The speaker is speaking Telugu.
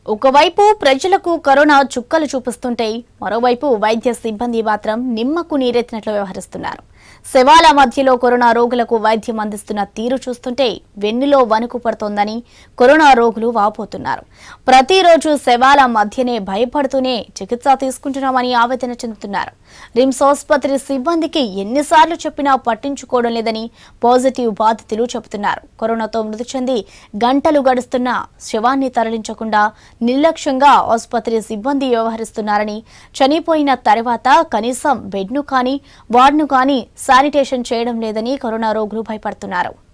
ఒకవైపు ప్రజలకు కరోనా చుక్కలు చూపిస్తుంటే మరోవైపు వైద్య సిబ్బంది మాత్రం నిమ్మకు నీరెత్తినట్లు వ్యవహరిస్తున్నారు శవాల మధ్యలో కరోనా రోగులకు వైద్యం అందిస్తున్న తీరు చూస్తుంటే వెన్నులో వణుకు పడుతోందని కరోనా రోగులు వాపోతున్నారు ప్రతిరోజు శవాల మధ్యనే భయపడుతూనే చికిత్స తీసుకుంటున్నామని ఆవేదన చెందుతున్నారు రిమ్స్ ఆసుపత్రి సిబ్బందికి ఎన్నిసార్లు చెప్పినా పట్టించుకోవడం లేదని పాజిటివ్ బాధితులు చెబుతున్నారు కరోనాతో మృతి చెంది గంటలు గడుస్తున్న శవాన్ని తరలించకుండా నిర్లక్ష్యంగా ఆసుపత్రి సిబ్బంది వ్యవహరిస్తున్నారని చనిపోయిన తర్వాత కనీసం బెడ్ను కానీ వార్డును కానీ శానిటేషన్ చేయడం లేదని కరోనా రోగులు భయపడుతున్నారు